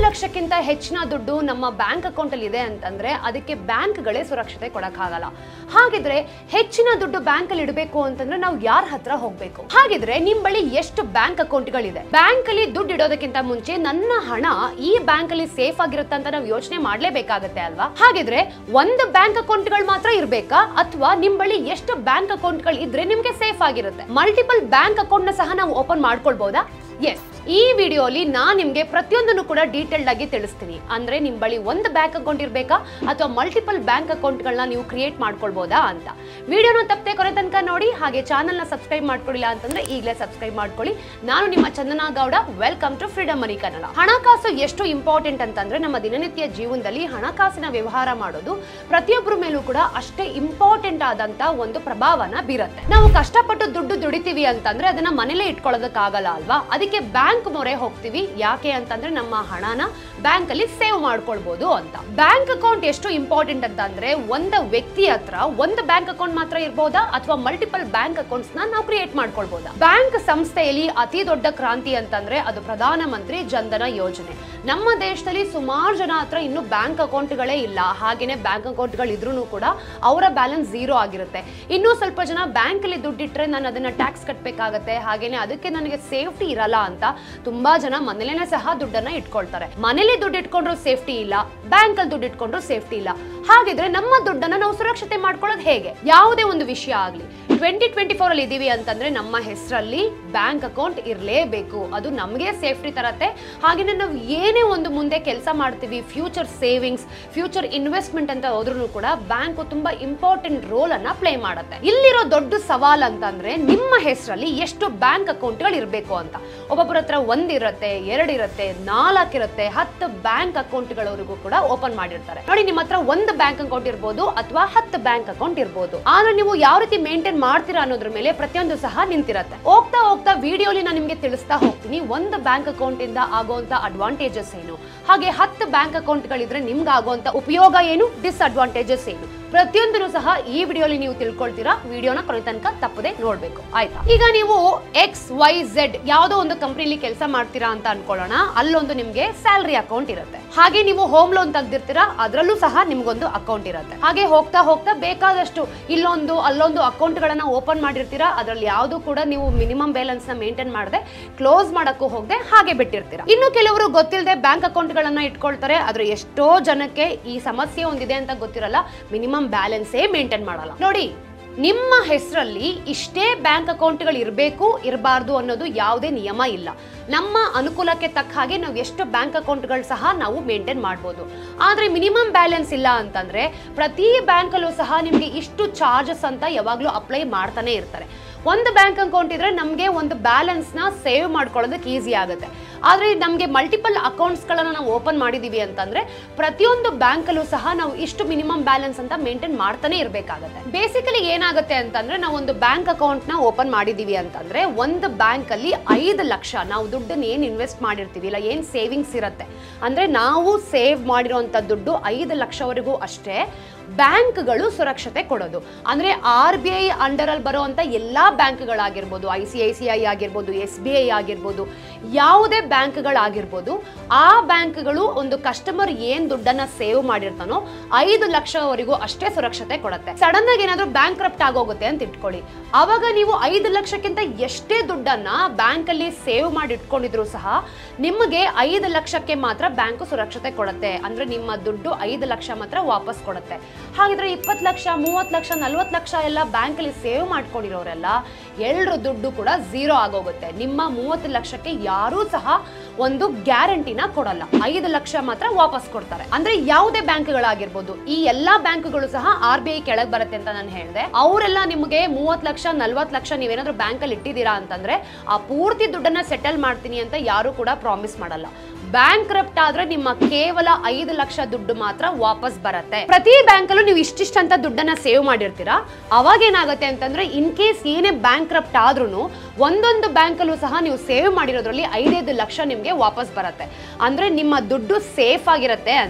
ಲಕ್ಷಕ್ಕಿಂತ ಹೆಚ್ಚಿನ ದುಡ್ಡು ನಮ್ಮ ಬ್ಯಾಂಕ್ ಅಕೌಂಟ್ ಅಲ್ಲಿ ಇದೆ ಅಂತಂದ್ರೆ ಅದಕ್ಕೆ ಬ್ಯಾಂಕ್ಗಳೇ ಸುರಕ್ಷತೆ ಕೊಡಕ್ಕಾಗಲ್ಲ ಹಾಗಿದ್ರೆ ಹೆಚ್ಚಿನ ದುಡ್ಡು ಬ್ಯಾಂಕ್ ಅಲ್ಲಿ ಇಡಬೇಕು ಅಂತಂದ್ರೆ ನಾವು ಯಾರ ಹತ್ರ ಹೋಗ್ಬೇಕು ಹಾಗಿದ್ರೆ ನಿಮ್ ಬಳಿ ಎಷ್ಟು ಬ್ಯಾಂಕ್ ಅಕೌಂಟ್ಗಳಿದೆ ಬ್ಯಾಂಕ್ ಅಲ್ಲಿ ದುಡ್ಡು ಇಡೋದಕ್ಕಿಂತ ಮುಂಚೆ ನನ್ನ ಹಣ ಈ ಬ್ಯಾಂಕ್ ಅಲ್ಲಿ ಸೇಫ್ ಆಗಿರುತ್ತೆ ಅಂತ ನಾವು ಯೋಚನೆ ಮಾಡ್ಲೇಬೇಕಾಗತ್ತೆ ಅಲ್ವಾ ಹಾಗಿದ್ರೆ ಒಂದು ಬ್ಯಾಂಕ್ ಅಕೌಂಟ್ಗಳು ಮಾತ್ರ ಇರ್ಬೇಕಾ ಅಥವಾ ನಿಮ್ ಬಳಿ ಎಷ್ಟು ಬ್ಯಾಂಕ್ ಅಕೌಂಟ್ಗಳು ಇದ್ರೆ ನಿಮ್ಗೆ ಸೇಫ್ ಆಗಿರುತ್ತೆ ಮಲ್ಟಿಪಲ್ ಬ್ಯಾಂಕ್ ಅಕೌಂಟ್ ನ ಸಹ ನಾವು ಓಪನ್ ಮಾಡ್ಕೊಳ್ಬಹುದಾ ಎಸ್ ಈ ವಿಡಿಯೋಲಿ ನಾನ್ ನಿಮ್ಗೆ ಪ್ರತಿಯೊಂದನ್ನು ಕೂಡ ಡೀಟೇಲ್ಡ್ ಆಗಿ ತಿಳಿಸ್ತೀನಿ ಅಂದ್ರೆ ನಿಮ್ ಬಳಿ ಒಂದು ಬ್ಯಾಂಕ್ ಅಕೌಂಟ್ ಇರ್ಬೇಕಾ ಅಥವಾ ಮಲ್ಟಿಪಲ್ ಬ್ಯಾಂಕ್ ಅಕೌಂಟ್ಗಳನ್ನ ನೀವು ಕ್ರಿಯೇಟ್ ಮಾಡ್ಕೊಳ್ಬೋದಾ ಅಂತ ವಿಡಿಯೋನ ತಪ್ಪದೆ ಕೊನೆ ತನಕ ನೋಡಿ ಹಾಗೆ ಚಾನಲ್ನ ಸಬ್ಸ್ಕ್ರೈಬ್ ಮಾಡ್ಕೊಳ್ಳಿಲ್ಲ ಅಂತಂದ್ರೆ ಈಗಲೇ ಸಬ್ಸ್ಕ್ರೈಬ್ ಮಾಡ್ಕೊಳ್ಳಿ ನಾನು ನಿಮ್ಮ Chandana Gowda welcome to freedom money Kannada ಹಣಕಾಸು ಎಷ್ಟು ಇಂಪಾರ್ಟೆಂಟ್ ಅಂತಂದ್ರೆ ನಮ್ಮ ದಿನನಿತ್ಯ ಜೀವನದಲ್ಲಿ ಹಣಕಾಸಿನ ವ್ಯವಹಾರ ಮಾಡೋದು ಪ್ರತಿಯೊಬ್ಬರ ಮೇಲೂ ಕೂಡ ಅಷ್ಟೇ ಇಂಪಾರ್ಟೆಂಟ್ ಆದಂತ ಒಂದು ಪ್ರಭಾವನ ಬೀರತ್ತೆ ನಾವು ಕಷ್ಟಪಟ್ಟು ದುಡ್ಡು ದುಡಿತೀವಿ ಅಂತಂದ್ರೆ ಅದನ್ನ ಮನೇಲೆ ಇಟ್ಕೊಳ್ಳೋದಕ್ಕಾಗಲ್ಲ ಅಲ್ವಾ ಅದಕ್ಕೆ ಬ್ಯಾಂಕ್ ಮೊರೆ ಹೋಗ್ತೀವಿ ಯಾಕೆ ಅಂತಂದ್ರೆ ನಮ್ಮ ಹಣನ ಬ್ಯಾಂಕ್ ಅಲ್ಲಿ ಸೇವ್ ಮಾಡ್ಕೊಳ್ಬಹುದು ಅಂತ ಬ್ಯಾಂಕ್ ಅಕೌಂಟ್ ಎಷ್ಟು ಇಂಪಾರ್ಟೆಂಟ್ ಅಂತ ಅಂದ್ರೆ ಒಂದು ವ್ಯಕ್ತಿ ಹತ್ರ ಒಂದು ಬ್ಯಾಂಕ್ ಅಕೌಂಟ್ ಮಾತ್ರ ಇರ್ಬೋದಾ ಅಥವಾ ಮಲ್ಟಿಪಲ್ ಬ್ಯಾಂಕ್ ಅಕೌಂಟ್ಸ್ ನ ನಾವು ಕ್ರಿಯೇಟ್ ಮಾಡ್ಕೊಳ್ಬಹುದಾ ಬ್ಯಾಂಕ್ ಸಂಸ್ಥೆಯಲ್ಲಿ ಅತಿ ದೊಡ್ಡ ಕ್ರಾಂತಿ ಅಂತಂದ್ರೆ ಅದು ಪ್ರಧಾನ ಮಂತ್ರಿ ಜನ್ಧನ ಯೋಜನೆ ನಮ್ಮ ದೇಶದಲ್ಲಿ ಸುಮಾರು ಜನ ಹತ್ರ ಇನ್ನು ಬ್ಯಾಂಕ್ ಅಕೌಂಟ್ಗಳೇ ಇಲ್ಲ ಹಾಗೇನೆ ಬ್ಯಾಂಕ್ ಅಕೌಂಟ್ಗಳು ಇದ್ರೂ ಕೂಡ ಅವರ ಬ್ಯಾಲೆನ್ಸ್ ಝೀರೋ ಆಗಿರುತ್ತೆ ಇನ್ನೂ ಸ್ವಲ್ಪ ಜನ ಬ್ಯಾಂಕ್ ಅಲ್ಲಿ ದುಡ್ಡಿಟ್ರೆ ನಾನು ಅದನ್ನ ಟ್ಯಾಕ್ಸ್ ಕಟ್ಟಬೇಕಾಗತ್ತೆ ಹಾಗೇನೆ ಅದಕ್ಕೆ ನನಗೆ ಸೇಫ್ಟಿ ಇರಲ್ಲ ಅಂತ ತುಂಬಾ ಜನ ಮನೇಲೇನೆ ಸಹ ದುಡ್ಡನ್ನ ಇಟ್ಕೊಳ್ತಾರೆ ಮನೇಲಿ ದುಡ್ಡು ಇಟ್ಕೊಂಡ್ರು ಸೇಫ್ಟಿ ಇಲ್ಲ ಬ್ಯಾಂಕ್ ಅಲ್ಲಿ ದುಡ್ಡು ಇಟ್ಕೊಂಡ್ರು ಸೇಫ್ಟಿ ಇಲ್ಲ ಹಾಗಿದ್ರೆ ನಮ್ಮ ದುಡ್ಡನ್ನ ನಾವು ಸುರಕ್ಷತೆ ಮಾಡ್ಕೊಳ್ಳೋದು ಹೇಗೆ ಯಾವುದೇ ಒಂದು ವಿಷಯ ಆಗ್ಲಿ ಟ್ವೆಂಟಿ ಟ್ವೆಂಟಿ ಫೋರ್ ಅಲ್ಲಿ ಇದೀವಿ ಅಂತಂದ್ರೆ ನಮ್ಮ ಹೆಸರಲ್ಲಿ ಬ್ಯಾಂಕ್ ಅಕೌಂಟ್ ಇರಲೇಬೇಕು ಅದು ನಮಗೆ ಸೇಫ್ಟಿ ತರತ್ತೆ ಹಾಗೇನೆ ನಾವು ಏನೇ ಒಂದು ಮುಂದೆ ಕೆಲಸ ಮಾಡ್ತೀವಿ ಫ್ಯೂಚರ್ ಸೇವಿಂಗ್ಸ್ ಫ್ಯೂಚರ್ ಇನ್ವೆಸ್ಟ್ಮೆಂಟ್ ಅಂತ ಹೋದ್ರೂ ಕೂಡ ಬ್ಯಾಂಕ್ ತುಂಬಾ ಇಂಪಾರ್ಟೆಂಟ್ ರೋಲ್ ಅನ್ನ ಪ್ಲೇ ಮಾಡುತ್ತೆ ಇಲ್ಲಿರೋ ದೊಡ್ಡ ಸವಾಲ್ ಅಂತಂದ್ರೆ ನಿಮ್ಮ ಹೆಸರಲ್ಲಿ ಎಷ್ಟು ಬ್ಯಾಂಕ್ ಅಕೌಂಟ್ಗಳು ಇರಬೇಕು ಅಂತ ಒಬ್ಬೊಬ್ಬರ ಹತ್ರ ಒಂದಿರತ್ತೆ ಎರಡಿರತ್ತೆ ನಾಲ್ಕಿರತ್ತೆ ಹತ್ತು ಬ್ಯಾಂಕ್ ಅಕೌಂಟ್ಗಳವರೆಗೂ ಕೂಡ ಓಪನ್ ಮಾಡಿರ್ತಾರೆ ನೋಡಿ ನಿಮ್ಮ ಹತ್ರ ಒಂದು ಬ್ಯಾಂಕ್ ಅಕೌಂಟ್ ಇರ್ಬೋದು ಅಥವಾ ಹತ್ತು ಬ್ಯಾಂಕ್ ಅಕೌಂಟ್ ಇರ್ಬೋದು ಆದ್ರೆ ನೀವು ಯಾವ ರೀತಿ ಮೇಂಟೈನ್ ಮಾಡ್ತೀರಾ ಅನ್ನೋದ್ರ ಮೇಲೆ ಪ್ರತಿಯೊಂದು ಸಹ ನಿಂತಿರತ್ತೆ ಹೋಗ್ತಾ ಹೋಗ್ತಾ ವಿಡಿಯೋಲಿ ನಾನು ನಿಮ್ಗೆ ತಿಳಿಸ್ತಾ ಹೋಗ್ತೀನಿ ಒಂದು ಬ್ಯಾಂಕ್ ಅಕೌಂಟ್ ಇಂದ ಆಗುವಂತ ಅಡ್ವಾಂಟೇಜಸ್ ಏನು ಹಾಗೆ ಹತ್ತು ಬ್ಯಾಂಕ್ ಅಕೌಂಟ್ಗಳಿದ್ರೆ ನಿಮ್ಗೆ ಆಗುವಂತ ಉಪಯೋಗ ಏನು ಡಿಸ್ಅಡ್ವಾಂಟೇಜಸ್ ಏನು ಪ್ರತಿಯೊಂದನ್ನು ಸಹ ಈ ವಿಡಿಯೋಲಿ ನೀವು ತಿಳ್ಕೊಳ್ತೀರಾ ವಿಡಿಯೋನ ಕೊನೆ ತನಕ ತಪ್ಪದೆ ನೋಡ್ಬೇಕು ಆಯ್ತಾ ಈಗ ನೀವು ಎಕ್ಸ್ ವೈ ಝೆಡ್ ಯಾವುದೋ ಒಂದು ಕಂಪ್ನಿಲಿ ಕೆಲಸ ಮಾಡ್ತೀರಾ ಅಂತ ಅನ್ಕೊಳ್ಳೋಣ ಅಲ್ಲೊಂದು ನಿಮ್ಗೆ ಸ್ಯಾಲರಿ ಅಕೌಂಟ್ ಇರುತ್ತೆ ಹಾಗೆ ನೀವು ಹೋಮ್ ಲೋನ್ ತೆಗ್ದಿರ್ತೀರಾ ಅದರಲ್ಲೂ ಸಹ ನಿಮ್ಗೊಂದು ಅಕೌಂಟ್ ಇರುತ್ತೆ ಹಾಗೆ ಹೋಗ್ತಾ ಹೋಗ್ತಾ ಬೇಕಾದಷ್ಟು ಇಲ್ಲೊಂದು ಅಲ್ಲೊಂದು ಅಕೌಂಟ್ ಗಳನ್ನ ಓಪನ್ ಮಾಡಿರ್ತೀರಾ ಅದ್ರಲ್ಲಿ ಯಾವುದು ಕೂಡ ನೀವು ಮಿನಿಮಮ್ ಬ್ಯಾಲೆನ್ಸ್ ನ ಮೇಂಟೈನ್ ಮಾಡದೆ ಕ್ಲೋಸ್ ಮಾಡಕ್ಕೂ ಹೋಗದೆ ಹಾಗೆ ಬಿಟ್ಟಿರ್ತೀರಾ ಇನ್ನು ಕೆಲವರು ಗೊತ್ತಿಲ್ಲದೆ ಬ್ಯಾಂಕ್ ಅಕೌಂಟ್ ಗಳನ್ನ ಇಟ್ಕೊಳ್ತಾರೆ ಆದ್ರೆ ಎಷ್ಟೋ ಜನಕ್ಕೆ ಈ ಸಮಸ್ಯೆ ಒಂದಿದೆ ಅಂತ ಗೊತ್ತಿರಲ್ಲ ಮಿನಿಮಮ್ ಬ್ಯಾಲೆನ್ಸೇ ಮೇಂಟೈನ್ ಮಾಡಲ್ಲ ನೋಡಿ ನಿಮ್ಮ ಹೆಸರಲ್ಲಿ ಇಷ್ಟೇ ಬ್ಯಾಂಕ್ ಅಕೌಂಟ್ಗಳು ಇರಬೇಕು ಇರಬಾರ್ದು ಅನ್ನೋದು ಯಾವುದೇ ನಿಯಮ ಇಲ್ಲ ನಮ್ಮ ಅನುಕೂಲಕ್ಕೆ ತಕ್ಕ ಹಾಗೆ ನಾವು ಎಷ್ಟು ಬ್ಯಾಂಕ್ ಅಕೌಂಟ್ಗಳು ಸಹ ನಾವು ಮೇಂಟೈನ್ ಮಾಡ್ಬೋದು ಆದರೆ ಮಿನಿಮಮ್ ಬ್ಯಾಲೆನ್ಸ್ ಇಲ್ಲ ಅಂತಂದ್ರೆ ಪ್ರತಿ ಬ್ಯಾಂಕಲ್ಲೂ ಸಹ ನಿಮಗೆ ಇಷ್ಟು ಚಾರ್ಜಸ್ ಅಂತ ಯಾವಾಗಲೂ ಅಪ್ಲೈ ಮಾಡ್ತಾನೆ ಇರ್ತಾರೆ ಒಂದು ಬ್ಯಾಂಕ್ ಅಕೌಂಟ್ ಇದ್ರೆ ನಮಗೆ ಒಂದು ಬ್ಯಾಲೆನ್ಸ್ನ ಸೇವ್ ಮಾಡ್ಕೊಳ್ಳೋದಕ್ಕೆ ಈಸಿ ಆಗುತ್ತೆ ಆದರೆ ನಮಗೆ ಮಲ್ಟಿಪಲ್ ಅಕೌಂಟ್ಸ್ಗಳನ್ನು ನಾವು ಓಪನ್ ಮಾಡಿದೀವಿ ಅಂತಂದ್ರೆ ಪ್ರತಿಯೊಂದು ಬ್ಯಾಂಕಲ್ಲೂ ಸಹ ನಾವು ಇಷ್ಟು ಮಿನಿಮಮ್ ಬ್ಯಾಲೆನ್ಸ್ ಅಂತ ಮೇಂಟೈನ್ ಮಾಡ್ತಾನೆ ಇರಬೇಕಾಗುತ್ತೆ ಬೇಸಿಕಲಿ ಏನಾಗುತ್ತೆ ಅಂತಂದ್ರೆ ನಾವು ಒಂದು ಬ್ಯಾಂಕ್ ಅಕೌಂಟ್ನ ಓಪನ್ ಮಾಡಿದೀವಿ ಅಂತಂದ್ರೆ ಒಂದು ಬ್ಯಾಂಕಲ್ಲಿ ಐದು ಲಕ್ಷ ನಾವು ದುಡ್ಡನ್ನು ಏನು ಇನ್ವೆಸ್ಟ್ ಮಾಡಿರ್ತೀವಿ ಇಲ್ಲ ಏನು ಸೇವಿಂಗ್ಸ್ ಇರುತ್ತೆ ಅಂದ್ರೆ ನಾವು ಸೇವ್ ಮಾಡಿರೋಂಥ ದುಡ್ಡು ಐದು ಲಕ್ಷವರೆಗೂ ಅಷ್ಟೇ ಬ್ಯಾಂಕ್ಗಳು ಸುರಕ್ಷತೆ ಕೊಡೋದು ಅಂದ್ರೆ ಆರ್ ಬಿ ಐ ಅಂಡರ್ ಅಲ್ಲಿ ಬರುವಂತ ಎಲ್ಲಾ ಬ್ಯಾಂಕ್ಗಳಾಗಿರ್ಬೋದು I C I C I ಆಗಿರ್ಬೋದು ಎಸ್ ಬಿ ಐ ಆಗಿರ್ಬೋದು ಯಾವುದೇ ಬ್ಯಾಂಕ್ಗಳಾಗಿರ್ಬೋದು ಆ ಬ್ಯಾಂಕ್ಗಳು ಒಂದು ಕಸ್ಟಮರ್ ಏನ್ ದುಡ್ಡನ್ನ ಸೇವ್ ಮಾಡಿರ್ತಾನೋ ಐದು ಲಕ್ಷವರೆಗೂ ಅಷ್ಟೇ ಸುರಕ್ಷತೆ ಕೊಡುತ್ತೆ ಸಡನ್ ಆಗಿ ಏನಾದ್ರೂ ಬ್ಯಾಂಕ್ ಕ್ರಪ್ಟ್ ಆಗೋಗುತ್ತೆ ಅಂತ ಇಟ್ಕೊಳ್ಳಿ ಅವಾಗ ನೀವು ಐದು ಲಕ್ಷಕ್ಕಿಂತ ಎಷ್ಟೇ ದುಡ್ಡನ್ನ ಬ್ಯಾಂಕ್ ಅಲ್ಲಿ ಸೇವ್ ಮಾಡಿ ಇಟ್ಕೊಂಡಿದ್ರು ಸಹ ನಿಮಗೆ ಐದು ಲಕ್ಷಕ್ಕೆ ಮಾತ್ರ ಬ್ಯಾಂಕ್ ಸುರಕ್ಷತೆ ಕೊಡುತ್ತೆ ಅಂದ್ರೆ ನಿಮ್ಮ ದುಡ್ಡು ಐದು ಲಕ್ಷ ಮಾತ್ರ ವಾಪಸ್ ಕೊಡುತ್ತೆ ಹಾಗಿದ್ರೆ ಇಪ್ಪತ್ತು ಲಕ್ಷ ಮೂವತ್ತು ಲಕ್ಷ ನಲ್ವತ್ತು ಲಕ್ಷ ಎಲ್ಲ ಬ್ಯಾಂಕಲ್ಲಿ ಸೇವ್ ಮಾಡ್ಕೊಂಡಿರೋರೆಲ್ಲ ಎಲ್ಲರ ದುಡ್ಡು ಕೂಡ ಝೀರೋ ಆಗೋಗುತ್ತೆ ನಿಮ್ಮ ಮೂವತ್ತು ಲಕ್ಷಕ್ಕೆ ಯಾರೂ ಸಹ ಒಂದು ಗ್ಯಾರಂಟಿನ ಕೊಡಲ್ಲ ಐದು ಲಕ್ಷ ಮಾತ್ರ ವಾಪಸ್ ಕೊಡ್ತಾರೆ ಅಂದ್ರೆ ಯಾವುದೇ ಬ್ಯಾಂಕ್ಗಳಾಗಿರ್ಬೋದು ಈ ಎಲ್ಲಾ ಬ್ಯಾಂಕ್ಗಳು ಸಹ ಆರ್ ಬಿ ಐ ಕೆಳಗೆ ಬರುತ್ತೆ ಅಂತ ನಾನು ಹೇಳಿದೆ ಅವರೆಲ್ಲ ನಿಮಗೆ ಮೂವತ್ತು ಲಕ್ಷ ನಲ್ವತ್ತು ಲಕ್ಷ ನೀವೇನಾದ್ರೂ ಬ್ಯಾಂಕಲ್ಲಿ ಇಟ್ಟಿದ್ದೀರಾ ಅಂತಂದ್ರೆ ಆ ಪೂರ್ತಿ ದುಡ್ಡನ್ನ ಸೆಟಲ್ ಮಾಡ್ತೀನಿ ಅಂತ ಯಾರು ಕೂಡ ಪ್ರಾಮಿಸ್ ಮಾಡಲ್ಲ ಬ್ಯಾಂಕ್ ಕ್ರಪ್ಟ್ ಆದ್ರೆ ನಿಮ್ಮ ಕೇವಲ ಐದು ಲಕ್ಷ ದುಡ್ಡು ಮಾತ್ರ ವಾಪಸ್ ಬರುತ್ತೆ ಪ್ರತಿ ಬ್ಯಾಂಕಲ್ಲೂ ನೀವು ಇಷ್ಟಿಷ್ಟ ಅಂತ ದುಡ್ಡನ್ನ ಸೇವ್ ಮಾಡಿರ್ತೀರಾ ಅವಾಗ ಏನಾಗುತ್ತೆ ಅಂತಂದ್ರೆ ಇನ್ ಕೇಸ್ ಏನೇ ಬ್ಯಾಂಕ್ ಕ್ರಪ್ಟ್ ಆದ್ರೂ ಒಂದೊಂದು ಬ್ಯಾಂಕಲ್ಲೂ ಸಹ ನೀವು ಸೇವ್ ಮಾಡಿರೋದ್ರಲ್ಲಿ ಐದೈದು ಲಕ್ಷ ನಿಮಗೆ ವಾಪಸ್ ಬರುತ್ತೆ ಅಂದ್ರೆ ನಿಮ್ಮ ದುಡ್ಡು ಸೇಫ್ ಆಗಿರುತ್ತೆ ಅಂತ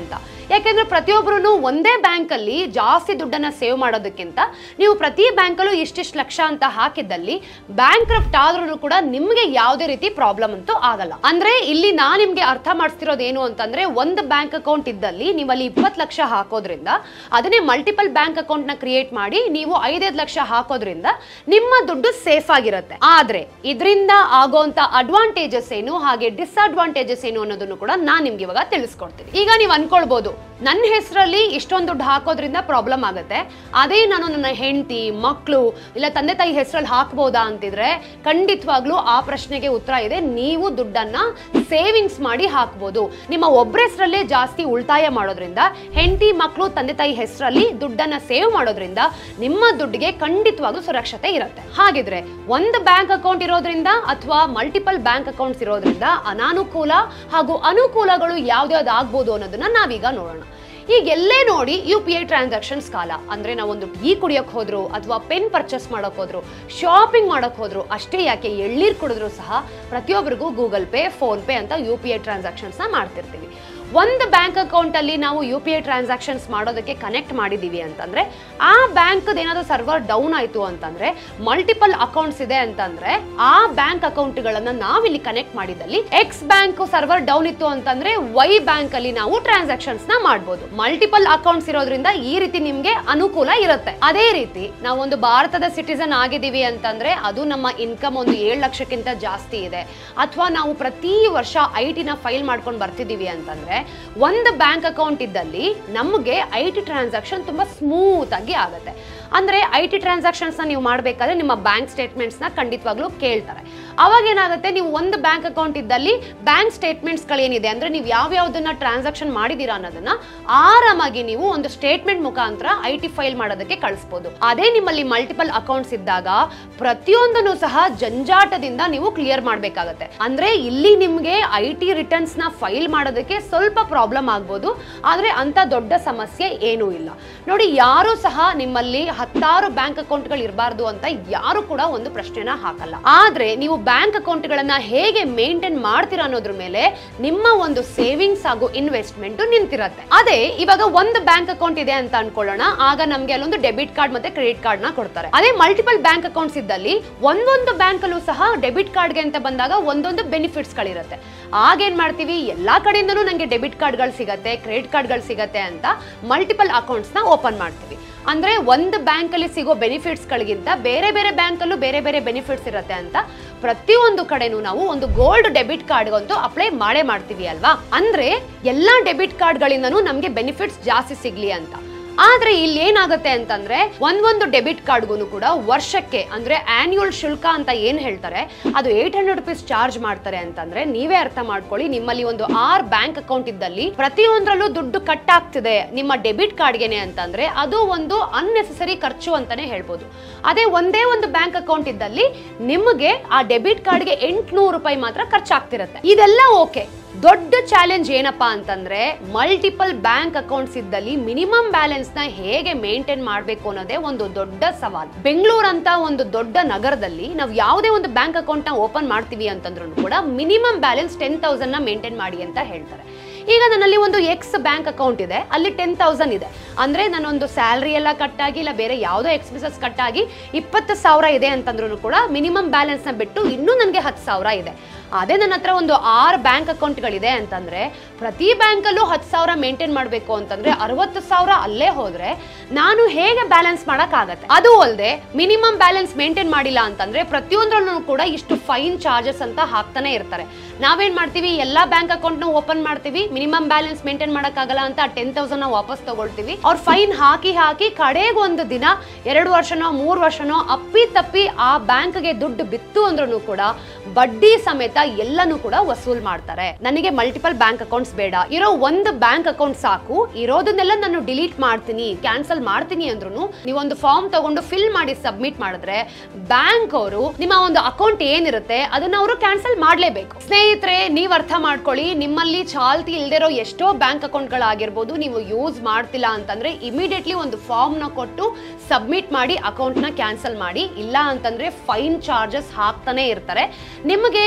ಯಾಕೆಂದ್ರೆ ಪ್ರತಿಯೊಬ್ಬರು ಒಂದೇ ಬ್ಯಾಂಕ್ ಅಲ್ಲಿ ಜಾಸ್ತಿ ದುಡ್ಡನ್ನ ಸೇವ್ ಮಾಡೋದಕ್ಕಿಂತ ನೀವು ಪ್ರತಿ ಬ್ಯಾಂಕಲ್ಲೂ ಇಷ್ಟಿಷ್ಟು ಲಕ್ಷ ಅಂತ ಹಾಕಿದ್ದಲ್ಲಿ ಬ್ಯಾಂಕ್ ಕ್ರಫ್ಟ್ ಆದ್ರೂ ಕೂಡ ನಿಮ್ಗೆ ಯಾವುದೇ ರೀತಿ ಪ್ರಾಬ್ಲಮ್ ಅಂತೂ ಆಗಲ್ಲ ಅಂದ್ರೆ ಇಲ್ಲಿ ನಾ ನಿಮ್ಗೆ ಅರ್ಥ ಮಾಡಿಸ್ತಿರೋದು ಏನು ಅಂತಂದ್ರೆ ಒಂದು ಬ್ಯಾಂಕ್ ಅಕೌಂಟ್ ಇದ್ದಲ್ಲಿ ನೀವು ಅಲ್ಲಿ ಇಪ್ಪತ್ತು ಲಕ್ಷ ಹಾಕೋದ್ರಿಂದ ಅದನ್ನೇ ಮಲ್ಟಿಪಲ್ ಬ್ಯಾಂಕ್ ಅಕೌಂಟ್ ನ ಕ್ರಿಯೇಟ್ ಮಾಡಿ ನೀವು ಐದೈದು ಲಕ್ಷ ಹಾಕೋದ್ರಿಂದ ನಿಮ್ಮ ದುಡ್ಡು ಸೇಫ್ ಆಗಿರುತ್ತೆ ಆದ್ರೆ ಇದರಿಂದ ಆಗೋಂತ ಅಡ್ವಾಂಟೇಜಸ್ ಏನು ಹಾಗೆ ಡಿಸ್ಅಡ್ವಾಂಟೇಜಸ್ ಏನು ಅನ್ನೋದನ್ನು ಕೂಡ ನಾನ್ ನಿಮ್ಗೆ ಇವಾಗ ತಿಳಿಸ್ಕೊಡ್ತೀನಿ ಈಗ ನೀವು ಅನ್ಕೊಳ್ಬಹುದು ನನ್ನ ಹೆಸರಲ್ಲಿ ಇಷ್ಟೊಂದು ದುಡ್ಡು ಹಾಕೋದ್ರಿಂದ ಪ್ರಾಬ್ಲಮ್ ಆಗುತ್ತೆ ಅದೇ ನಾನು ನನ್ನ ಹೆಂಡತಿ ಮಕ್ಕಳು ಇಲ್ಲ ತಂದೆ ತಾಯಿ ಹೆಸರಲ್ಲಿ ಹಾಕ್ಬೋದಾ ಅಂತಿದ್ರೆ ಖಂಡಿತವಾಗ್ಲೂ ಆ ಪ್ರಶ್ನೆಗೆ ಉತ್ತರ ಇದೆ ನೀವು ದುಡ್ಡನ್ನ ಸೇವಿಂಗ್ಸ್ ಮಾಡಿ ಹಾಕ್ಬೋದು ನಿಮ್ಮ ಒಬ್ಬರ ಹೆಸರಲ್ಲೇ ಜಾಸ್ತಿ ಉಳಿತಾಯ ಮಾಡೋದ್ರಿಂದ ಹೆಂಡತಿ ಮಕ್ಕಳು ತಂದೆ ತಾಯಿ ಹೆಸರಲ್ಲಿ ದುಡ್ಡನ್ನ ಸೇವ್ ಮಾಡೋದ್ರಿಂದ ನಿಮ್ಮ ದುಡ್ಡಿಗೆ ಖಂಡಿತವಾಗ್ಲೂ ಸುರಕ್ಷತೆ ಇರುತ್ತೆ ಹಾಗಿದ್ರೆ ಒಂದು ಬ್ಯಾಂಕ್ ಅಕೌಂಟ್ ಇರೋದ್ರಿಂದ ಅಥವಾ ಮಲ್ಟಿಪಲ್ ಬ್ಯಾಂಕ್ ಅಕೌಂಟ್ಸ್ ಇರೋದ್ರಿಂದ ಅನಾನುಕೂಲ ಹಾಗೂ ಅನುಕೂಲಗಳು ಯಾವ್ದ್ಯಾವ್ದು ಆಗ್ಬೋದು ಅನ್ನೋದನ್ನ ನಾವೀಗ ನೋಡೋಣ ಈಗ ಎಲ್ಲೇ ನೋಡಿ ಯು ಪಿ ಐ ಟ್ರಾನ್ಸಾಕ್ಷನ್ಸ್ ಕಾಲ ಅಂದ್ರೆ ನಾವೊಂದು ಟೀ ಕುಡಿಯೋಕ್ ಹೋದ್ರು ಅಥವಾ ಪೆನ್ ಪರ್ಚೇಸ್ ಮಾಡಕ್ ಹೋದ್ರು ಶಾಪಿಂಗ್ ಮಾಡಕ್ ಹೋದ್ರು ಅಷ್ಟೇ ಯಾಕೆ ಎಳ್ಳೀರ್ ಕುಡಿದ್ರು ಸಹ ಪ್ರತಿಯೊಬ್ಬರಿಗೂ ಗೂಗಲ್ ಪೇ ಫೋನ್ ಪೇ ಅಂತ ಯು ಪಿ ಐ ಟ್ರಾನ್ಸಾಕ್ಷನ್ಸ್ ನ ಮಾಡ್ತಿರ್ತೀವಿ ಒಂದು ಬ್ಯಾಂಕ್ ಅಕೌಂಟ್ ಅಲ್ಲಿ ನಾವು ಯು ಪಿ ಐ ಟ್ರಾನ್ಸಾಕ್ಷನ್ಸ್ ಮಾಡೋದಕ್ಕೆ ಕನೆಕ್ಟ್ ಮಾಡಿದೀವಿ ಅಂತಂದ್ರೆ ಆ ಬ್ಯಾಂಕ್ ಏನಾದ್ರು ಸರ್ವರ್ ಡೌನ್ ಆಯ್ತು ಅಂತಂದ್ರೆ ಮಲ್ಟಿಪಲ್ ಅಕೌಂಟ್ಸ್ ಇದೆ ಅಂತಂದ್ರೆ ಆ ಬ್ಯಾಂಕ್ ಅಕೌಂಟ್ಗಳನ್ನ ನಾವಿಲ್ಲಿ ಕನೆಕ್ಟ್ ಮಾಡಿದಲ್ಲಿ ಎಕ್ಸ್ ಬ್ಯಾಂಕ್ ಸರ್ವರ್ ಡೌನ್ ಇತ್ತು ಅಂತಂದ್ರೆ ವೈ ಬ್ಯಾಂಕ್ ಅಲ್ಲಿ ನಾವು ಟ್ರಾನ್ಸಾಕ್ಷನ್ಸ್ ನ ಮಾಡಬಹುದು ಮಲ್ಟಿಪಲ್ ಅಕೌಂಟ್ಸ್ ಇರೋದ್ರಿಂದ ಈ ರೀತಿ ನಿಮ್ಗೆ ಅನುಕೂಲ ಇರುತ್ತೆ ಅದೇ ರೀತಿ ನಾವೊಂದು ಭಾರತದ ಸಿಟಿಸನ್ ಆಗಿದ್ದೀವಿ ಅಂತಂದ್ರೆ ಅದು ನಮ್ಮ ಇನ್ಕಮ್ ಒಂದು ಏಳು ಲಕ್ಷಕ್ಕಿಂತ ಜಾಸ್ತಿ ಇದೆ ಅಥವಾ ನಾವು ಪ್ರತಿ ವರ್ಷ ಐ ಟಿನ ಫೈಲ್ ಮಾಡ್ಕೊಂಡು ಬರ್ತಿದ್ದೀವಿ ಅಂತಂದ್ರೆ ಒಂದು ಬ್ಯಾಂಕ್ ಅಕೌಂಟ್ ಇದ್ದಲ್ಲಿ ನಮಗೆ ಐ ಟಿ ಟ್ರಾನ್ಸಾಕ್ಷನ್ ತುಂಬಾ ಸ್ಮೂತ್ ಆಗಿ ಆಗುತ್ತೆ ಅಂದ್ರೆ ಐ ಟಿ ಟ್ರಾನ್ಸಾಕ್ಷನ್ಸ್ ನೀವು ಮಾಡಬೇಕಾದ್ರೆ ನಿಮ್ಮ ಬ್ಯಾಂಕ್ ಸ್ಟೇಟ್ಮೆಂಟ್ಸ್ ನ ಖಂಡಿತವಾಗ್ಲೂ ಕೇಳ್ತಾರೆ ಅವಾಗ ಏನಾಗುತ್ತೆ ನೀವು ಒಂದು ಬ್ಯಾಂಕ್ ಅಕೌಂಟ್ ಇದ್ದಲ್ಲಿ ಬ್ಯಾಂಕ್ ಸ್ಟೇಟ್ಮೆಂಟ್ಸ್ ಗಳೇನಿದೆ ಅಂದ್ರೆ ನೀವು ಯಾವ ಯಾವ್ದನ್ನ ಟ್ರಾನ್ಸಾಕ್ಷನ್ ಮಾಡಿದೀರಾ ಅನ್ನೋದನ್ನ ಆರಾಮಾಗಿ ನೀವು ಒಂದು ಸ್ಟೇಟ್ಮೆಂಟ್ ಮುಖಾಂತರ ಐ ಟಿ ಫೈಲ್ ಮಾಡೋದಕ್ಕೆ ಕಳಿಸ್ಬೋದು ಅದೇ ನಿಮ್ಮಲ್ಲಿ ಮಲ್ಟಿಪಲ್ ಅಕೌಂಟ್ಸ್ ಇದ್ದಾಗ ಪ್ರತಿಯೊಂದನ್ನು ಸಹ ಜಂಜಾಟದಿಂದ ನೀವು ಕ್ಲಿಯರ್ ಮಾಡಬೇಕಾಗತ್ತೆ ಅಂದ್ರೆ ಇಲ್ಲಿ ನಿಮ್ಗೆ ಐ ಟಿ ರಿಟರ್ನ್ಸ್ ನ ಫೈಲ್ ಮಾಡೋದಕ್ಕೆ ಸ್ವಲ್ಪ ಪ್ರಾಬ್ಲಮ್ ಆಗ್ಬೋದು ಆದ್ರೆ ಅಂತ ದೊಡ್ಡ ಸಮಸ್ಯೆ ಏನೂ ಇಲ್ಲ ನೋಡಿ ಯಾರು ಸಹ ನಿಮ್ಮಲ್ಲಿ ಹತ್ತಾರು ಬ್ಯಾಂಕ್ ಅಕೌಂಟ್ಗಳು ಇರಬಾರ್ದು ಅಂತ ಯಾರು ಕೂಡ ಒಂದು ಪ್ರಶ್ನೆನ ಹಾಕಲ್ಲ ಆದ್ರೆ ನೀವು ಬ್ಯಾಂಕ್ ಅಕೌಂಟ್ಗಳನ್ನ ಹೇಗೆ ಮೇಂಟೈನ್ ಮಾಡ್ತೀರಾ ಅನ್ನೋದ್ರ ಮೇಲೆ ನಿಮ್ಮ ಒಂದು ಸೇವಿಂಗ್ಸ್ ಹಾಗೂ ಇನ್ವೆಸ್ಟ್ಮೆಂಟ್ ನಿಂತಿರತ್ತೆ ಅದೇ ಇವಾಗ ಒಂದು ಬ್ಯಾಂಕ್ ಅಕೌಂಟ್ ಇದೆ ಅಂತ ಅನ್ಕೊಳ್ಳೋಣ ಆಗ ನಮ್ಗೆ ಅಲ್ಲೊಂದು ಡೆಬಿಟ್ ಕಾರ್ಡ್ ಮತ್ತೆ ಕ್ರೆಡಿಟ್ ಕಾರ್ಡ್ ನ ಕೊಡ್ತಾರೆ ಅದೇ ಮಲ್ಟಿಪಲ್ ಬ್ಯಾಂಕ್ ಅಕೌಂಟ್ಸ್ ಇದ್ದಲ್ಲಿ ಒಂದೊಂದು ಬ್ಯಾಂಕ್ ಅಲ್ಲೂ ಸಹ ಡೆಬಿಟ್ ಕಾರ್ಡ್ಗೆ ಅಂತ ಬಂದಾಗ ಒಂದೊಂದು ಬೆನಿಫಿಟ್ಸ್ ಗಳಿರುತ್ತೆ ಆಗೇನ್ ಮಾಡ್ತೀವಿ ಎಲ್ಲಾ ಕಡೆಯಿಂದನೂ ನಂಗೆ ಡೆಬಿಟ್ ಕಾರ್ಡ್ಗಳು ಸಿಗತ್ತೆ ಕ್ರೆಡಿಟ್ ಕಾರ್ಡ್ಗಳು ಸಿಗತ್ತೆ ಅಂತ ಮಲ್ಟಿಪಲ್ ಅಕೌಂಟ್ಸ್ ನ ಓಪನ್ ಮಾಡ್ತೀವಿ ಅಂದ್ರೆ ಒಂದು ಬ್ಯಾಂಕ್ ಅಲ್ಲಿ ಸಿಗೋ ಬೆನಿಫಿಟ್ಸ್ ಗಳಿಗಿಂತ ಬೇರೆ ಬೇರೆ ಬ್ಯಾಂಕ್ ಅಲ್ಲೂ ಬೇರೆ ಬೇರೆ ಬೆನಿಫಿಟ್ಸ್ ಇರುತ್ತೆ ಅಂತ ಪ್ರತಿಯೊಂದು ಕಡೆನೂ ನಾವು ಒಂದು ಗೋಲ್ಡ್ ಡೆಬಿಟ್ ಕಾರ್ಡ್ಗಂತೂ ಅಪ್ಲೈ ಮಾಡೇ ಮಾಡ್ತೀವಿ ಅಲ್ವಾ ಅಂದ್ರೆ ಎಲ್ಲಾ ಡೆಬಿಟ್ ಕಾರ್ಡ್ಗಳಿಂದನೂ ನಮ್ಗೆ ಬೆನಿಫಿಟ್ಸ್ ಜಾಸ್ತಿ ಸಿಗ್ಲಿ ಅಂತ ಆದ್ರೆ ಇಲ್ಲಿ ಏನಾಗುತ್ತೆ ಅಂತಂದ್ರೆ ಒಂದೊಂದು ಡೆಬಿಟ್ ಕಾರ್ಡ್ಗೂ ಕೂಡ ವರ್ಷಕ್ಕೆ ಅಂದ್ರೆ ಆನ್ಯುವಲ್ ಶುಲ್ಕ ಅಂತ ಏನ್ ಹೇಳ್ತಾರೆ ಅದು ಏಟ್ ಹಂಡ್ರೆಡ್ ರುಪೀಸ್ ಚಾರ್ಜ್ ಮಾಡ್ತಾರೆ ಅಂತಂದ್ರೆ ನೀವೇ ಅರ್ಥ ಮಾಡ್ಕೊಳ್ಳಿ ನಿಮ್ಮಲ್ಲಿ ಒಂದು ಆರ್ ಬ್ಯಾಂಕ್ ಅಕೌಂಟ್ ಇದ್ದಲ್ಲಿ ಪ್ರತಿಯೊಂದರಲ್ಲೂ ದುಡ್ಡು ಕಟ್ ಆಗ್ತಿದೆ ನಿಮ್ಮ ಡೆಬಿಟ್ ಕಾರ್ಡ್ಗೆನೆ ಅಂತಂದ್ರೆ ಅದು ಒಂದು ಅನ್ನೆಸೆಸರಿ ಖರ್ಚು ಅಂತಾನೆ ಹೇಳ್ಬೋದು ಅದೇ ಒಂದೇ ಒಂದು ಬ್ಯಾಂಕ್ ಅಕೌಂಟ್ ಇದ್ದಲ್ಲಿ ನಿಮಗೆ ಆ ಡೆಬಿಟ್ ಕಾರ್ಡ್ಗೆ ಎಂಟ್ನೂರು ರೂಪಾಯಿ ಮಾತ್ರ ಖರ್ಚಾಗ್ತಿರತ್ತೆ ಇದೆಲ್ಲ ಓಕೆ ದೊಡ್ಡ ಚಾಲೆಂಜ್ ಏನಪ್ಪಾ ಅಂತಂದ್ರೆ ಮಲ್ಟಿಪಲ್ ಬ್ಯಾಂಕ್ ಅಕೌಂಟ್ಸ್ ಇದ್ದಲ್ಲಿ ಮಿನಿಮಮ್ ಬ್ಯಾಲೆನ್ಸ್ ನ ಹೇಗೆ ಮೇಂಟೈನ್ ಮಾಡಬೇಕು ಅನ್ನೋದೇ ಒಂದು ದೊಡ್ಡ ಸವಾಲ್ ಬೆಂಗಳೂರು ಅಂತ ಒಂದು ದೊಡ್ಡ ನಗರದಲ್ಲಿ ನಾವು ಯಾವುದೇ ಒಂದು ಬ್ಯಾಂಕ್ ಅಕೌಂಟ್ ನ ಓಪನ್ ಮಾಡ್ತೀವಿ ಅಂತಂದ್ರೂ ಕೂಡ ಮಿನಿಮಮ್ ಬ್ಯಾಲೆನ್ಸ್ ಟೆನ್ ತೌಸಂಡ್ ನ ಮೇಂಟೈನ್ ಮಾಡಿ ಅಂತ ಹೇಳ್ತಾರೆ ಈಗ ನನ್ನಲ್ಲಿ ಒಂದು ಎಕ್ಸ್ ಬ್ಯಾಂಕ್ ಅಕೌಂಟ್ ಇದೆ ಅಲ್ಲಿ ಟೆನ್ ತೌಸಂಡ್ ಇದೆ ಅಂದ್ರೆ ನಾನೊಂದು ಸ್ಯಾಲ್ರಿ ಎಲ್ಲ ಕಟ್ ಆಗಿ ಇಲ್ಲ ಬೇರೆ ಯಾವುದೋ ಎಕ್ಸ್ಪೆನ್ಸಸ್ ಕಟ್ ಆಗಿ ಇಪ್ಪತ್ತು ಸಾವಿರ ಇದೆ ಅಂತಂದ್ರೂ ಕೂಡ ಮಿನಿಮಮ್ ಬ್ಯಾಲೆನ್ಸ್ ನ ಬಿಟ್ಟು ಇನ್ನೂ ನನಗೆ ಹತ್ತು ಸಾವಿರ ಇದೆ ಅದೇ ನನ್ನ ಹತ್ರ ಒಂದು ಆರು ಬ್ಯಾಂಕ್ ಅಕೌಂಟ್ಗಳಿದೆ ಅಂತಂದ್ರೆ ಪ್ರತಿ ಬ್ಯಾಂಕಲ್ಲೂ ಹತ್ತು ಸಾವಿರ ಮೇಂಟೈನ್ ಮಾಡಬೇಕು ಅಂತಂದ್ರೆ ಅರವತ್ತು ಸಾವಿರ ಅಲ್ಲೇ ಹೋದ್ರೆ ನಾನು ಹೇಗೆ ಬ್ಯಾಲೆನ್ಸ್ ಆಗತ್ತೆ ಅದು ಅಲ್ಲದೆ ಮಿನಿಮಮ್ ಬ್ಯಾಲೆನ್ಸ್ ಮೇಂಟೈನ್ ಮಾಡಿಲ್ಲ ಅಂತಂದ್ರೆ ಪ್ರತಿಯೊಂದರಲ್ಲೂ ಕೂಡ ಇಷ್ಟು ಫೈನ್ ಚಾರ್ಜಸ್ ಅಂತ ಹಾಕ್ತಾನೆ ಇರ್ತಾರೆ ನಾವೇನ್ ಮಾಡ್ತೀವಿ ಎಲ್ಲಾ ಬ್ಯಾಂಕ್ ಅಕೌಂಟ್ ನ ಓಪನ್ ಮಾಡ್ತೀವಿ ಮಿನಿಮಮ್ ಬ್ಯಾಲೆನ್ಸ್ ಮೇಂಟೈನ್ ಮಾಡಕ್ಕಾಗಲ್ಲ ಅಂತ ಟೆನ್ ತೌಸಂಡ್ ನಾವು ವಾಪಸ್ ತಗೊಳ್ತೀವಿ ಅವ್ರ ಫೈನ್ ಹಾಕಿ ಹಾಕಿ ಕಡೆಗೆ ಒಂದು ದಿನ ಎರಡು ವರ್ಷನೋ ಮೂರು ವರ್ಷನೋ ಅಪ್ಪಿ ತಪ್ಪಿ ಆ ಬ್ಯಾಂಕ್ಗೆ ದುಡ್ಡು ಬಿತ್ತು ಅಂದ್ರೂ ಕೂಡ ಬಡ್ಡಿ ಸಮೇತ ಎಲ್ಲನೂ ಕೂಡ ವಸೂಲ್ ಮಾಡ್ತಾರೆ ನನಗೆ ಮಲ್ಟಿಪಲ್ ಬ್ಯಾಂಕ್ ಅಕೌಂಟ್ಸ್ ಬೇಡ ಇರೋ ಒಂದು ಬ್ಯಾಂಕ್ ಅಕೌಂಟ್ ಸಾಕು ಇರೋದನ್ನೆಲ್ಲ ನಾನು ಡಿಲೀಟ್ ಮಾಡ್ತೀನಿ ಕ್ಯಾನ್ಸಲ್ ಮಾಡ್ತೀನಿ ಅಂದ್ರೂ ನೀವೊಂದು ಫಾರ್ಮ್ ತಗೊಂಡು ಫಿಲ್ ಮಾಡಿ ಸಬ್ಮಿಟ್ ಮಾಡಿದ್ರೆ ಬ್ಯಾಂಕ್ ಅವರು ನಿಮ್ಮ ಒಂದು ಅಕೌಂಟ್ ಏನಿರುತ್ತೆ ಅದನ್ನ ಅವರು ಕ್ಯಾನ್ಸಲ್ ಮಾಡಲೇಬೇಕು ಸ್ನೇಹಿತರೆ ನೀವು ಅರ್ಥ ಮಾಡ್ಕೊಳ್ಳಿ ನಿಮ್ಮಲ್ಲಿ ಚಾಲ್ತಿ ಇಲ್ದಿರೋ ಎಷ್ಟೋ ಬ್ಯಾಂಕ್ ಅಕೌಂಟ್ಗಳಾಗಿರ್ಬೋದು ನೀವು ಯೂಸ್ ಮಾಡ್ತಿಲ್ಲ ಅಂತಂದ್ರೆ ಇಮಿಡಿಯೇಟ್ಲಿ ಒಂದು ಫಾರ್ಮ್ ನ ಕೊಟ್ಟು ಸಬ್ಮಿಟ್ ಮಾಡಿ ಅಕೌಂಟ್ ನ ಕ್ಯಾನ್ಸಲ್ ಮಾಡಿ ಇಲ್ಲ ಅಂತಂದ್ರೆ ಫೈನ್ ಚಾರ್ಜಸ್ ಹಾಕ್ತಾನೆ ಇರ್ತಾರೆ ನಿಮಗೆ ಒಂದು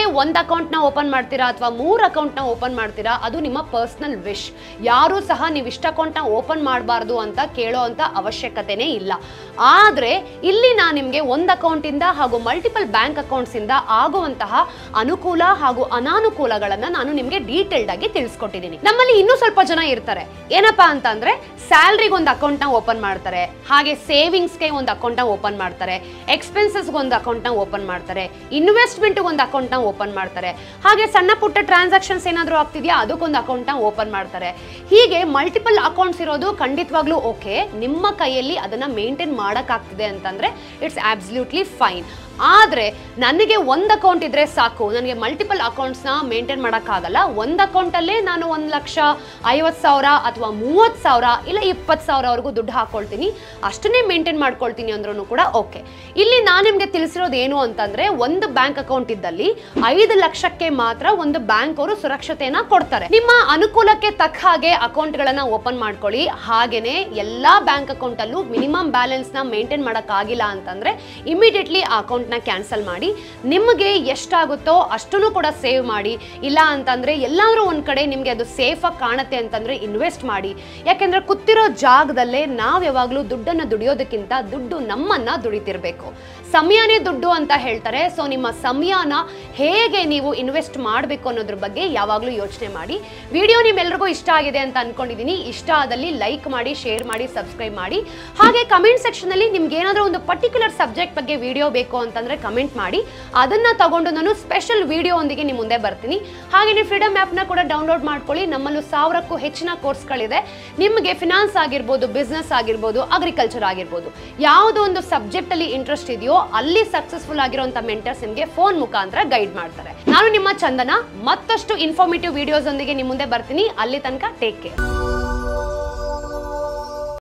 ಅಕೌಂಟ್ನ ಓಪನ್ ಮಾಡ್ತೀರಾ ಅಥವಾ ಮೂರು ಅಕೌಂಟ್ನ ಓಪನ್ ಮಾಡ್ತೀರಾ ಅದು ನಿಮ್ಮ ಪರ್ಸನಲ್ ವಿಶ್ ಯಾರೂ ಸಹ ನೀವು ಇಷ್ಟ ಅಕೌಂಟ್ನ ಓಪನ್ ಮಾಡಬಾರ್ದು ಅಂತ ಕೇಳೋ ಅಂತ ಅವಶ್ಯಕತೆನೇ ಇಲ್ಲ ಆದರೆ ಇಲ್ಲಿ ನಾನು ನಿಮಗೆ ಒಂದು ಅಕೌಂಟಿಂದ ಹಾಗೂ ಮಲ್ಟಿಪಲ್ ಬ್ಯಾಂಕ್ ಅಕೌಂಟ್ಸಿಂದ ಆಗುವಂತಹ ಅನುಕೂಲ ಹಾಗೂ ಅನಾನುಕೂಲಗಳನ್ನು ನಾನು ನಿಮಗೆ ಡೀಟೇಲ್ಡ್ ಆಗಿ ತಿಳಿಸ್ಕೊಟ್ಟಿದ್ದೀನಿ ನಮ್ಮಲ್ಲಿ ಇನ್ನೂ ಸ್ವಲ್ಪ ಜನ ಇರ್ತಾರೆ ಏನಪ್ಪಾ ಅಂತ ಅಂದ್ರೆ ಸ್ಯಾಲ್ರಿಗೆ ಒಂದು ಅಕೌಂಟ್ನ ಓಪನ್ ಮಾಡ್ತಾರೆ ಹಾಗೆ ಸೇವಿಂಗ್ಸ್ಗೆ ಒಂದು ಅಕೌಂಟ್ನ ಓಪನ್ ಮಾಡ್ತಾರೆ ಎಕ್ಸ್ಪೆನ್ಸಸ್ಗೆ ಒಂದು ಅಕೌಂಟ್ನ ಓಪನ್ ಮಾಡ್ತಾರೆ ಇನ್ವೆಸ್ಟ್ಮೆಂಟ್ಗೆ ಒಂದು ಅಕೌಂಟ್ನ ಓಪನ್ ಮಾಡ್ತಾರೆ ಹಾಗೆ ಸಣ್ಣ ಪುಟ್ಟ ಟ್ರಾನ್ಸಾಕ್ಷನ್ಸ್ ಏನಾದರೂ ಆಗ್ತಿದೆಯಾ ಅದಕ್ಕೊಂದು ಅಕೌಂಟ್ನ ಓಪನ್ ಮಾಡ್ತಾರೆ ಹೀಗೆ ಮಲ್ಟಿಪಲ್ ಅಕೌಂಟ್ಸ್ ಇರೋದು ಖಂಡಿತವಾಗ್ಲೂ ಓಕೆ ನಿಮ್ಮ ಕೈಯಲ್ಲಿ ಅದನ್ನ ಮೇಂಟೈನ್ ಮಾಡೋಕ್ಕಾಗ್ತಿದೆ ಅಂತಂದ್ರೆ ಇಟ್ಸ್ ಆಬ್ಸಲ್ಯೂಟ್ಲಿ ಫೈನ್ ಆದರೆ ನನಗೆ ಒಂದು ಅಕೌಂಟ್ ಇದ್ರೆ ಸಾಕು ನನಗೆ ಮಲ್ಟಿಪಲ್ ಅಕೌಂಟ್ಸ್ನ ಮೇಂಟೈನ್ ಮಾಡೋಕ್ಕಾಗಲ್ಲ ಒಂದು ಅಕೌಂಟಲ್ಲೇ ನಾನು ಒಂದು ಲಕ್ಷ ಐವತ್ತು ಸಾವಿರ ಅಥವಾ ಮೂವತ್ತು ಸಾವಿರ ಇಲ್ಲ ಇಪ್ಪತ್ತು ಸಾವಿರವರೆಗೂ ದುಡ್ಡು ಹಾಕೊಳ್ತೀನಿ ಅಷ್ಟನ್ನೇ ಮೇಂಟೈನ್ ಮಾಡ್ಕೊಳ್ತೀನಿ ಅಂದ್ರೂ ಕೂಡ ಓಕೆ ಇಲ್ಲಿ ನಾನು ನಿಮಗೆ ತಿಳಿಸಿರೋದು ಏನು ಅಂತಂದ್ರೆ ಒಂದು ಬ್ಯಾಂಕ್ ಅಕೌಂಟ್ ಇದ್ದಲ್ಲಿ ಐದು ಲಕ್ಷಕ್ಕೆ ಮಾತ್ರ ಒಂದು ಬ್ಯಾಂಕ್ ಅವರು ಸುರಕ್ಷತೆಯನ್ನ ಕೊಡ್ತಾರೆ ನಿಮ್ಮ ಅನುಕೂಲಕ್ಕೆ ತಕ್ಕ ಹಾಗೆ ಅಕೌಂಟ್ಗಳನ್ನ ಓಪನ್ ಮಾಡ್ಕೊಳ್ಳಿ ಹಾಗೇನೆ ಎಲ್ಲಾ ಬ್ಯಾಂಕ್ ಅಕೌಂಟ್ ಅಲ್ಲೂ ಮಿನಿಮಮ್ ಬ್ಯಾಲೆನ್ಸ್ ನ ಮೇಂಟೈನ್ ಮಾಡೋಕ್ಕಾಗಿಲ್ಲ ಅಂತಂದ್ರೆ ಇಮಿಡಿಯೇಟ್ಲಿ ಆ ಅಕೌಂಟ್ ನ ಕ್ಯಾನ್ಸಲ್ ಮಾಡಿ ನಿಮಗೆ ಎಷ್ಟಾಗುತ್ತೋ ಅಷ್ಟನ್ನು ಕೂಡ ಸೇವ್ ಮಾಡಿ ಇಲ್ಲ ಅಂತಂದ್ರೆ ಎಲ್ಲಾದ್ರೂ ಒಂದ್ ಕಡೆ ನಿಮ್ಗೆ ಅದು ಸೇಫ್ ಆಗಿ ಕಾಣುತ್ತೆ ಅಂತಂದ್ರೆ ಇನ್ವೆಸ್ಟ್ ಮಾಡಿ ಯಾಕೆಂದ್ರೆ ಕೂತಿರೋ ಜಾಗದಲ್ಲೇ ನಾವ್ ಯಾವಾಗ್ಲೂ ದುಡ್ಡನ್ನ ದುಡಿಯೋದಕ್ಕಿಂತ ದುಡ್ಡು ನಮ್ಮನ್ನ ದುಡಿತಿರ್ಬೇಕು ಸಮಯನೇ ದುಡ್ಡು ಅಂತ ಹೇಳ್ತಾರೆ ಸೊ ನಿಮ್ಮ ಸಮಯನ ಹೇಗೆ ನೀವು ಇನ್ವೆಸ್ಟ್ ಮಾಡಬೇಕು ಅನ್ನೋದ್ರ ಬಗ್ಗೆ ಯಾವಾಗಲೂ ಯೋಚನೆ ಮಾಡಿ ವಿಡಿಯೋ ನಿಮ್ಮೆಲ್ರಿಗೂ ಇಷ್ಟ ಆಗಿದೆ ಅಂತ ಅನ್ಕೊಂಡಿದ್ದೀನಿ ಇಷ್ಟ ಆದಲ್ಲಿ ಲೈಕ್ ಮಾಡಿ ಶೇರ್ ಮಾಡಿ ಸಬ್ಸ್ಕ್ರೈಬ್ ಮಾಡಿ ಹಾಗೆ ಕಮೆಂಟ್ ಸೆಕ್ಷನ್ ಅಲ್ಲಿ ನಿಮ್ಗೆ ಏನಾದರೂ ಒಂದು ಪರ್ಟಿಕ್ಯುಲರ್ ಸಬ್ಜೆಕ್ಟ್ ಬಗ್ಗೆ ವಿಡಿಯೋ ಬೇಕು ಅಂತಂದ್ರೆ ಕಮೆಂಟ್ ಮಾಡಿ ಅದನ್ನ ತಗೊಂಡು ನಾನು ಸ್ಪೆಷಲ್ ವಿಡಿಯೋ ಒಂದಿಗೆ ನಿಮ್ಮ ಮುಂದೆ ಬರ್ತೀನಿ ಹಾಗೆ ನೀವು ಫ್ರೀಡಮ್ ಆ್ಯಪ್ನ ಕೂಡ ಡೌನ್ಲೋಡ್ ಮಾಡ್ಕೊಳ್ಳಿ ನಮ್ಮಲ್ಲೂ ಸಾವಿರಕ್ಕೂ ಹೆಚ್ಚಿನ ಕೋರ್ಸ್ಗಳಿದೆ ನಿಮಗೆ ಫಿನಾನ್ಸ್ ಆಗಿರ್ಬೋದು ಬಿಸ್ನೆಸ್ ಆಗಿರ್ಬೋದು ಅಗ್ರಿಕಲ್ಚರ್ ಆಗಿರ್ಬೋದು ಯಾವುದೋ ಒಂದು ಸಬ್ಜೆಕ್ಟ್ ಅಲ್ಲಿ ಇಂಟ್ರೆಸ್ಟ್ ಇದೆಯೋ ಅಲ್ಲಿ ಸಕ್ಸಸ್ಫುಲ್ ಆಗಿರುವಂತ ಮೆಂಟರ್ಸ್ ನಿಮಗೆ ಫೋನ್ ಮುಖಾಂತರ ಗೈಡ್ ಮಾಡ್ತಾರೆ ನಾನು ನಿಮ್ಮ ಚಂದನ ಮತ್ತಷ್ಟು ಇನ್ಫಾರ್ಮೇಟಿವ್ ವಿಡಿಯೋಸ್ ಒಂದಿಗೆ ನಿಮ್ಮ ಮುಂದೆ ಬರ್ತೀನಿ ಅಲ್ಲಿ ತನಕ ಟೇಕ್ ಕೇರ್